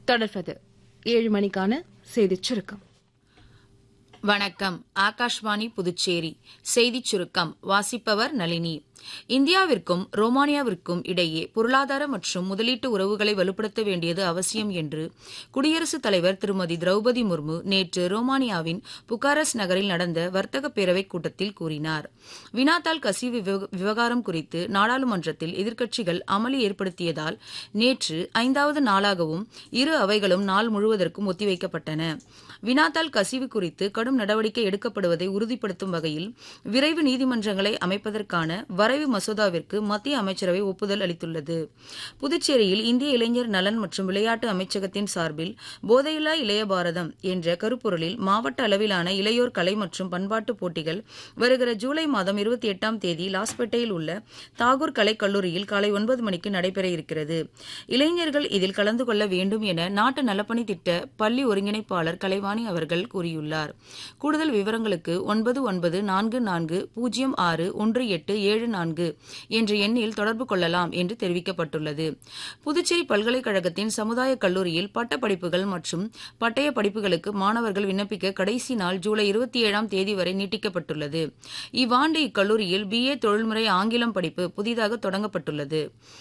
தொடர்வது ஏழு மணிக்கான செய்திச் சுருக்கம் வணக்கம் ஆகாஷ்வாணி புதுச்சேரி செய்திச் சுருக்கம் வாசிப்பவர் நளினி இந்தியாவிற்கும் ரோமானியாவிற்கும் இடையே பொருளாதார மற்றும் முதலீட்டு உறவுகளை வலுப்படுத்த வேண்டியது அவசியம் என்று குடியரசுத் தலைவர் திருமதி திரௌபதி முர்மு நேற்று ரோமானியாவின் புகாரஸ் நகரில் நடந்த வர்த்தக பேரவைக் கூட்டத்தில் கூறினார் வினாத்தாள் கசிவு விவகாரம் குறித்து நாடாளுமன்றத்தில் எதிர்க்கட்சிகள் அமளி ஏற்படுத்தியதால் நேற்று ஐந்தாவது நாளாகவும் இரு அவைகளும் நாள் முழுவதற்கும் ஒத்திவைக்கப்பட்டன வினாத்தாள் கசிவு குறித்து கடும் நடவடிக்கை எடுக்கப்படுவதை உறுதிப்படுத்தும் வகையில் விரைவு நீதிமன்றங்களை அமைப்பதற்கான வரைவு மசோதாவிற்கு மத்திய அமைச்சரவை ஒப்புதல் அளித்துள்ளது புதுச்சேரியில் இந்திய இளைஞர் நலன் மற்றும் விளையாட்டு அமைச்சகத்தின் சார்பில் போதையில்லா இளைய பாரதம் என்ற கருப்பொருளில் மாவட்ட அளவிலான இளையோர் கலை மற்றும் பண்பாட்டு போட்டிகள் வருகிற ஜூலை மாதம் இருபத்தி எட்டாம் தேதி லாஸ்பேட்டையில் உள்ள தாகூர் கலைக் கல்லூரியில் காலை ஒன்பது மணிக்கு நடைபெற இருக்கிறது இளைஞர்கள் இதில் கலந்து கொள்ள வேண்டும் என நாட்டு நலப்பணி திட்ட பள்ளி ஒருங்கிணைப்பாளர் கலைவாணி அவர்கள் கூறியுள்ளார் கூடுதல் விவரங்களுக்கு ஒன்பது ஒன்பது நான்கு நான்கு பூஜ்ஜியம் ஆறு ஒன்று எட்டு ஏழு நான்கு என்ற எண்ணில் தொடர்பு கொள்ளலாம் என்று தெரிவிக்கப்பட்டுள்ளது புதுச்சேரி பல்கலைக்கழகத்தின் சமுதாய கல்லூரியில் பட்டப்படிப்புகள் மற்றும் பட்டய படிப்புகளுக்கு மாணவர்கள் விண்ணப்பிக்க கடைசி நாள் ஜூலை இருபத்தி ஏழாம் தேதி வரை நீட்டிக்கப்பட்டுள்ளது இவ்வாண்டு இக்கல்லூரியில் பி ஏ தொழில்முறை ஆங்கிலம் படிப்பு புதிதாக தொடங்கப்பட்டுள்ளது